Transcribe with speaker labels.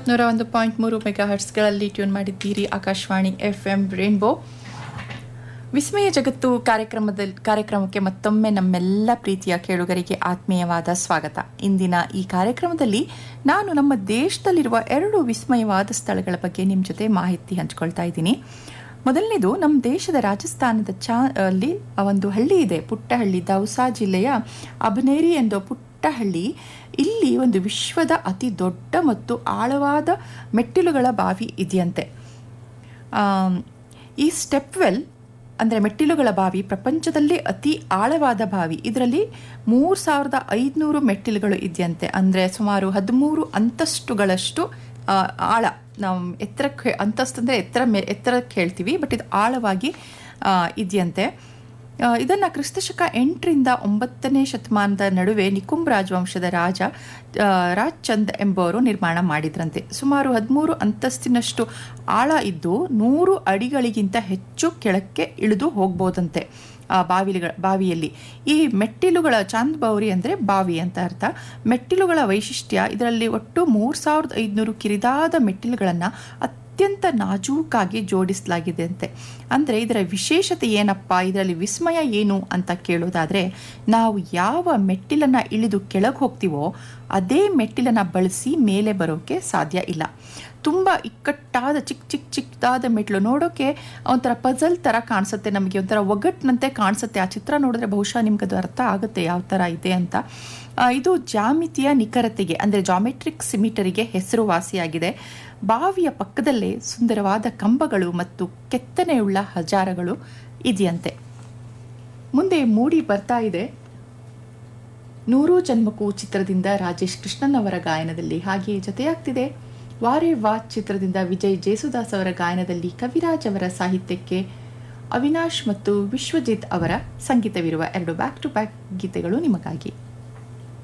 Speaker 1: ನೂರ ಒಂದು ಪಾಯಿಂಟ್ ಮೂರು ಮೆಗಾ ಹರ್ಟ್ಸ್ಗಳಲ್ಲಿ ಟ್ಯೂನ್ ಮಾಡಿದ್ದೀರಿ ಆಕಾಶವಾಣಿ ಎಫ್ ಎಂ ರೇನ್ಬೋ ವಿಸ್ಮಯ ಜಗತ್ತು ಕಾರ್ಯಕ್ರಮದಲ್ಲಿ ಕಾರ್ಯಕ್ರಮಕ್ಕೆ ಮತ್ತೊಮ್ಮೆ ನಮ್ಮೆಲ್ಲ ಪ್ರೀತಿಯ ಕೇಳುಗರಿಗೆ ಆತ್ಮೀಯವಾದ ಸ್ವಾಗತ ಇಂದಿನ ಈ ಕಾರ್ಯಕ್ರಮದಲ್ಲಿ ನಾನು ನಮ್ಮ ದೇಶದಲ್ಲಿರುವ ಎರಡು ವಿಸ್ಮಯವಾದ ಸ್ಥಳಗಳ ಬಗ್ಗೆ ನಿಮ್ಮ ಜೊತೆ ಮಾಹಿತಿ ಹಂಚ್ಕೊಳ್ತಾ ಇದ್ದೀನಿ ಮೊದಲನೇದು ನಮ್ಮ ದೇಶದ ರಾಜಸ್ಥಾನದ ಚಾ ಅಲ್ಲಿ ಒಂದು ಹಳ್ಳಿ ಇದೆ ಪುಟ್ಟ ಹಳ್ಳಿ ದೌಸಾ ಜಿಲ್ಲೆಯ ಅಬನೇರಿ ಎಂಬ ಪುಟ್ಟ ಹಳ್ಳಿ ಇಲ್ಲಿ ಒಂದು ವಿಶ್ವದ ಅತಿ ದೊಡ್ಡ ಮತ್ತು ಆಳವಾದ ಮೆಟ್ಟಿಲುಗಳ ಬಾವಿ ಇದೆಯಂತೆ ಆಮ್, ಈ ಸ್ಟೆಪ್ವೆಲ್ ಅಂದರೆ ಮೆಟ್ಟಿಲುಗಳ ಬಾವಿ ಪ್ರಪಂಚದಲ್ಲೇ ಅತಿ ಆಳವಾದ ಬಾವಿ ಇದರಲ್ಲಿ ಮೂರು ಸಾವಿರದ ಐದುನೂರು ಮೆಟ್ಟಿಲುಗಳು ಇದೆಯಂತೆ ಅಂದರೆ ಸುಮಾರು ಹದಿಮೂರು ಅಂತಸ್ತುಗಳಷ್ಟು ಆ, ಆಳ ನಾವು ಎತ್ತರಕ್ಕೆ ಅಂತಸ್ತು ಅಂದರೆ ಎತ್ತರ ಮೇ ಎತ್ತರಕ್ಕೆ ಹೇಳ್ತೀವಿ ಬಟ್ ಇದು ಆಳವಾಗಿ ಆ, ಇದೆಯಂತೆ ಆ, ಇದನ್ನ ಕ್ರಿಸ್ತಶಕ ಎಂಟರಿಂದ ಒಂಬತ್ತನೇ ಶತಮಾನದ ನಡುವೆ ನಿಕುಂಬ್ ರಾಜವಂಶದ ರಾಜ ಆ, ರಾಜ್ ಚಂದ್ ಎಂಬುವರು ನಿರ್ಮಾಣ ಮಾಡಿದ್ರಂತೆ ಸುಮಾರು ಹದಿಮೂರು ಅಂತಸ್ತಿನಷ್ಟು ಆಳ ಇದ್ದು ನೂರು ಅಡಿಗಳಿಗಿಂತ ಹೆಚ್ಚು ಕೆಳಕ್ಕೆ ಇಳಿದು ಹೋಗ್ಬೋದಂತೆ ಆ ಬಾವಿಗಳ ಬಾವಿಯಲ್ಲಿ ಈ ಮೆಟ್ಟಿಲುಗಳ ಚಾಂದ್ ಬೌರಿ ಅಂದರೆ ಬಾವಿ ಅಂತ ಅರ್ಥ ಮೆಟ್ಟಿಲುಗಳ ವೈಶಿಷ್ಟ್ಯ ಇದರಲ್ಲಿ ಒಟ್ಟು ಮೂರು ಸಾವಿರದ ಐದುನೂರು ಕಿರಿದಾದ ಮೆಟ್ಟಿಲುಗಳನ್ನು ಅತ್ಯಂತ ನಾಜೂಕಾಗಿ ಜೋಡಿಸಲಾಗಿದೆ ಅಂತೆ ಅಂದರೆ ಇದರ ವಿಶೇಷತೆ ಏನಪ್ಪ ಇದರಲ್ಲಿ ವಿಸ್ಮಯ ಏನು ಅಂತ ಕೇಳೋದಾದರೆ ನಾವು ಯಾವ ಮೆಟ್ಟಿಲನ್ನು ಇಳಿದು ಕೆಳಗೆ ಹೋಗ್ತೀವೋ ಅದೇ ಮೆಟ್ಟಿಲನ್ನು ಬಳಸಿ ಮೇಲೆ ಬರೋಕ್ಕೆ ಸಾಧ್ಯ ಇಲ್ಲ ತುಂಬ ಇಕ್ಕಟ್ಟಾದ ಚಿಕ್ಕ ಚಿಕ್ಕ ಚಿಕ್ಕದಾದ ಮೆಟ್ಲು ನೋಡೋಕೆ ಒಂಥರ ಪಜಲ್ ಥರ ಕಾಣಿಸುತ್ತೆ ನಮಗೆ ಒಂಥರ ಒಗ್ಗಟ್ಟಿನಂತೆ ಕಾಣಿಸುತ್ತೆ ಆ ಚಿತ್ರ ನೋಡಿದ್ರೆ ಬಹುಶಃ ನಿಮ್ಗೆ ಅದು ಅರ್ಥ ಆಗುತ್ತೆ ಯಾವ ಥರ ಇದೆ ಅಂತ ಆ, ಇದು ಜಾಮಿತಿಯ ನಿಖರತೆಗೆ ಅಂದರೆ ಜಾಮೆಟ್ರಿಕ್ ಸಿಮಿಟರಿಗೆ ಹೆಸರುವಾಸಿಯಾಗಿದೆ ಬಾವಿಯ ಪಕ್ಕದಲ್ಲೇ ಸುಂದರವಾದ ಕಂಬಗಳು ಮತ್ತು ಕೆತ್ತನೆಯುಳ್ಳ ಹಜಾರಗಳು ಇದೆಯಂತೆ ಮುಂದೆ ಮೂಡಿ ಬರ್ತಾ ಇದೆ ನೂರು ಜನ್ಮಕ್ಕೂ ಚಿತ್ರದಿಂದ ರಾಜೇಶ್ ಕೃಷ್ಣನ್ ಅವರ ಗಾಯನದಲ್ಲಿ ಹಾಗೆಯೇ ಜೊತೆಯಾಗ್ತಿದೆ ವಾರೇ ವಾ ಚಿತ್ರದಿಂದ ವಿಜಯ್ ಜೇಸುದಾಸ್ ಅವರ ಗಾಯನದಲ್ಲಿ ಕವಿರಾಜ್ ಅವರ ಸಾಹಿತ್ಯಕ್ಕೆ ಅವಿನಾಶ್ ಮತ್ತು ವಿಶ್ವಜಿತ್ ಅವರ ಸಂಗೀತವಿರುವ ಎರಡು ಬ್ಯಾಕ್ ಟು ಬ್ಯಾಕ್ ಗೀತೆಗಳು ನಿಮಗಾಗಿ